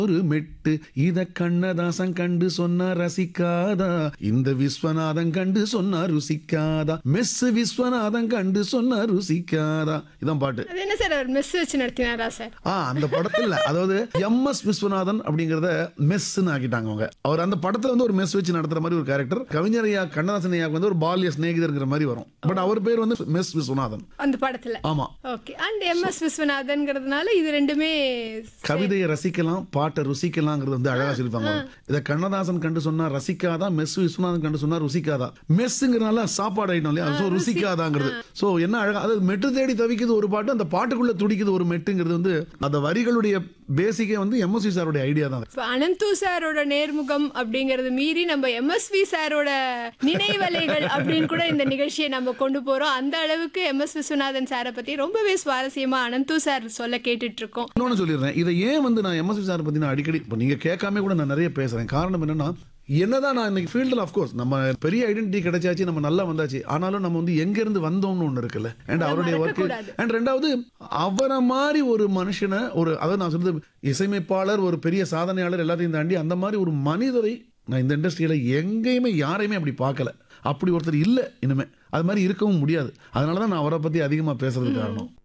ஒரு மெட்டு இத கண்ணதாசன் கண்டு சொன்னா ரசிக்காதா இந்த விஸ்வநாதன் கண்டு சொன்னா ருசிக்காதா மெஸ் விஸ்வநாதன் கண்டு சொன்னா ருசிக்காதா இதான் பாட்டு அது என்ன சார் அவர் மெஸ் வச்சு நடத்தினாரா சார் ஆ அந்த படத்துல அதாவது எம் எஸ் விஸ்வநாதன் அப்படிங்கறத மெஸ்ன்னு ஆக்கிட்டாங்க அவங்க அவர் அந்த படத்துல வந்து ஒரு மெஸ் வச்சு நடத்துற மாதிரி ஒரு கேரக்டர் கவிஞர் ஐயா கண்ணதாசன் ஐயாவுக்கு வந்து ஒரு பால்ய சிநேகிதர்ங்கிற மாதிரி வரும் பட் அவர் பேர் வந்து மெஸ் விஸ்வநாதன் அந்த படத்துல ஆமா ஓகே அண்ட் எம் எஸ் விஸ்வநாதன்ங்கிறதுனால இது ரெண்டுமே கவிதையை ரசிக்கலாம் பாட்டை ருசிக்கலாங்கிறது வந்து அழகா சொல்லிப்பாங்க இதை கண்ணதாசன் கண்டு சொன்னா ரசிக்காதா மெஸ் விஸ்வநாதன் கண்டு சொன்னா ருசிக்காதா மெஸ்ஸுங்கிறனால சாப்பாடு ஐட்டம் இல்லையா ஸோ ருசிக்காதாங்கிறது ஸோ என்ன அழகா அது மெட்டு தேடி தவிக்குது ஒரு பாட்டு அந்த பாட்டுக்குள்ள துடிக்குது ஒரு மெட்டுங்கிறது வந்து அந்த வரிகளுடைய பேசிக்கே வந்து எம்எஸ்வி சாருடைய ஐடியா தான் இப்போ அனந்து சாரோட நேர்முகம் அப்படிங்கறது மீறி நம்ம எம்எஸ்வி சாரோட நினைவலைகள் அப்படின்னு கூட இந்த நிகழ்ச்சியை நம்ம கொண்டு போறோம் அந்த அளவுக்கு எம்எஸ் விஸ்வநாதன் சாரை பத்தி ரொம்பவே சுவாரஸ்யமா அனந்து சார் சொல்ல கேட்டுட்டு இருக்கோம் இன்னொன்று சொல்லிடுறேன் இதை ஏன் வந்து நான் எம்எஸ்வி சார் பத்தி நான் அடிக்கடி இப்போ நீங்க கேட்காம கூட நான் நிறைய பேசுறேன் காரணம் என்னன்னா என்னதான் நான் இன்னைக்கு ஃபீல்டில் அஃப்கோர்ஸ் நம்ம பெரிய ஐடென்டிட்டி கிடைச்சாச்சு நம்ம நல்லா வந்தாச்சு ஆனாலும் நம்ம வந்து எங்க இருந்து வந்தோம்னு ஒன்று இருக்குல்ல அண்ட் அவருடைய ஒர்க் மறக்கக்கூடாது. அண்ட் ரெண்டாவது அவரை மாதிரி ஒரு மனுஷனை ஒரு அதாவது நான் சொல்றது இசையமைப்பாளர் ஒரு பெரிய சாதனையாளர் எல்லாத்தையும் தாண்டி அந்த மாதிரி ஒரு மனிதரை நான் இந்த இண்டஸ்ட்ரியில எங்கேயுமே யாரையுமே அப்படி பார்க்கல அப்படி ஒருத்தர் இல்லை இனிமே அது மாதிரி இருக்கவும் முடியாது அதனால தான் நான் அவரை பத்தி அதிகமாக பேசுறதுக்கு காரணம்